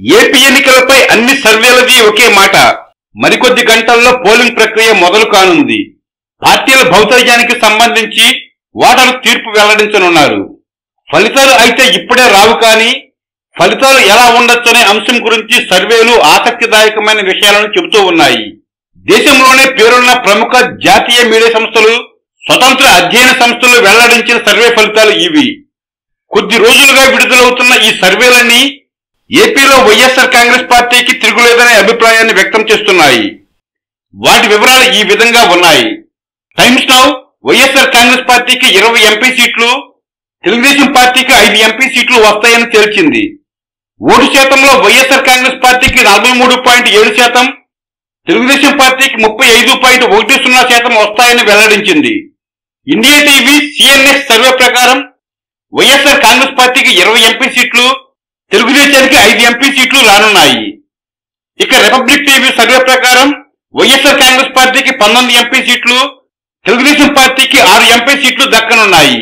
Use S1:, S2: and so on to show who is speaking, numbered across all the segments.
S1: AP ఎన్నికలపై అన్ని సర్వేలది ఒకే మాట మరికొద్ది గంటల్లో పోలింగ్ ప్రక్రియ మొదలు కానుంది పార్టీల భౌతర్యానికి సంబంధించి ఓటరు తీర్పు వెల్లడించనున్నారు ఫలితాలు అయితే ఇప్పుడే రావు కానీ ఫలితాలు ఎలా ఉండొచ్చనే అంశం గురించి సర్వేలు ఆసక్తిదాయకమైన విషయాలను చెబుతూ ఉన్నాయి దేశంలోనే పేరున్న ప్రముఖ జాతీయ మీడియా సంస్థలు స్వతంత్ర అధ్యయన సంస్థలు వెల్లడించిన సర్వే ఫలితాలు ఇవి కొద్ది రోజులుగా విడుదలవుతున్న ఈ సర్వేలన్నీ ఏపీలో వైఎస్ఆర్ కాంగ్రెస్ పార్టీకి తిరుగులేదనే అభిప్రాయాన్ని వ్యక్తం చేస్తున్నాయి వాటి వివరాలు ఈ విధంగా ఉన్నాయి టైమ్స్ నౌ వైఎస్ఆర్ కాంగ్రెస్ పార్టీకి ఇరవై ఎంపీ సీట్లు తెలుగుదేశం పార్టీకి ఐదు ఎంపీ సీట్లు వస్తాయని తేల్చింది ఓటు శాతంలో వైఎస్ఆర్ కాంగ్రెస్ పార్టీకి నలభై మూడు పాయింట్ ఏడు శాతం తెలుగుదేశం పార్టీకి ముప్పై ఐదు పాయింట్ ఒకటి సున్నా శాతం వస్తాయని వెల్లడించింది ఇండియా టీవీ సిఎన్ఎస్ సర్వే ప్రకారం వైఎస్ఆర్ కాంగ్రెస్ పార్టీకి ఇరవై ఎంపీ సీట్లు తెలుగుదేశానికి ఐదు ఎంపీ సీట్లు రానున్నాయి ఇక రిపబ్లిక్ టీవీ సర్వే ప్రకారం వైఎస్ఆర్ కాంగ్రెస్ పార్టీకి పంతొమ్మిది ఎంపీ సీట్లు తెలుగుదేశం పార్టీకి ఆరు ఎంపీ సీట్లు దక్కనున్నాయి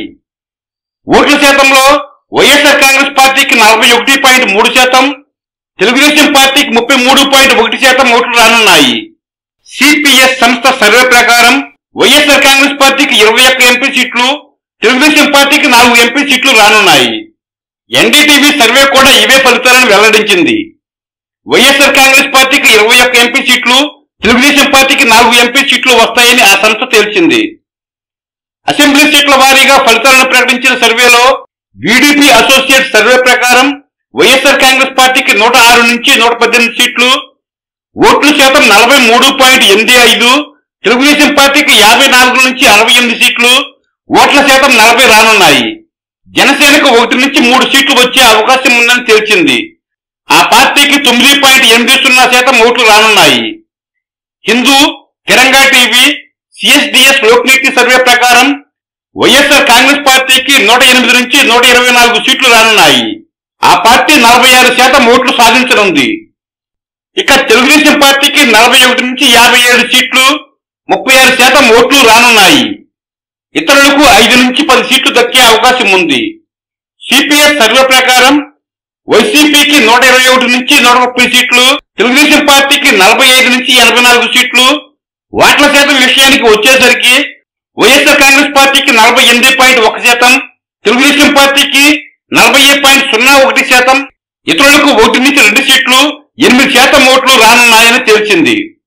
S1: ఓట్ల శాతంలో వైఎస్ఆర్ కాంగ్రెస్ పార్టీకి నలభై ఒకటి పాయింట్ మూడు శాతం తెలుగుదేశం పార్టీకి ముప్పై మూడు పాయింట్ ఒకటి శాతం ఓట్లు రానున్నాయి సిపిఎస్ సంస్థ సర్వే ప్రకారం వైఎస్ఆర్ కాంగ్రెస్ పార్టీకి ఇరవై ఒక్క ఎంపీ సీట్లు తెలుగుదేశం పార్టీకి నాలుగు ఎంపీ సీట్లు రానున్నాయి ఎన్డీటీవీ సర్వే కూడా ఇవే ఫలితాలను వెల్లడించింది వైఎస్ఆర్ కాంగ్రెస్ పార్టీకి ఇరవై ఒక్క ఎంపీ సీట్లు తెలుగుదేశం పార్టీకి నాలుగు ఎంపీ సీట్లు వస్తాయని ఆ సంస్థ తేల్చింది అసెంబ్లీ సీట్ల వారీగా ఫలితాలను ప్రకటించిన సర్వేలో వీడీపీ అసోసియేట్ సర్వే ప్రకారం వైఎస్ఆర్ కాంగ్రెస్ పార్టీకి నూట ఆరు నుంచి నూట పద్దెనిమిది సీట్లు ఓట్ల శాతం నలభై మూడు పాయింట్ ఎనిమిది ఐదు తెలుగుదేశం పార్టీకి యాభై నాలుగు నుంచి అరవై ఎనిమిది సీట్లు ఓట్ల శాతం నలభై రానున్నాయి జనసేనకు ఒకటి నుంచి మూడు సీట్లు వచ్చే అవకాశం ఉందని తేల్చింది ఆ పార్టీకి తొమ్మిది పాయింట్ ఎనిమిది సున్నా శాతం ఓట్లు రానున్నాయి Hindu Tiranga TV CSDS Lokniti survey ప్రకారం వైఎస్ఆర్ కాంగ్రెస్ పార్టీకి నూట ఎనిమిది నుంచి నూట ఇరవై నాలుగు సీట్లు రానున్నాయి ఆ పార్టీ నలభై ఆరు శాతం ఓట్లు సాధించనుంది ఇక తెలుగుదేశం పార్టీకి నలభై ఒకటి నుంచి యాభై ఏడు సీట్లు ముప్పై ఆరు శాతం ఓట్లు రానున్నాయి ఇతరులకు ఐదు నుంచి పది సీట్లు దక్కే అవకాశం ఉంది సిపిఎస్ సర్వే ప్రకారం వైసీపీకి నూట ఇరవై ఒకటి నుంచి నూట ముప్పై సీట్లు తెలుగుదేశం పార్టీకి నలభై ఐదు నుంచి ఎనభై నాలుగు సీట్లు ఓట్ల శాతం విషయానికి వచ్చేసరికి వైఎస్ఆర్ కాంగ్రెస్ పార్టీకి నలభై ఎనిమిది పాయింట్ ఒక శాతం తెలుగుదేశం పార్టీకి నలభై ఏడు పాయింట్ సున్నా ఒకటి శాతం ఇతరులకు ఒకటి నుంచి రెండు సీట్లు ఎనిమిది శాతం ఓట్లు రానున్నాయని తేల్చింది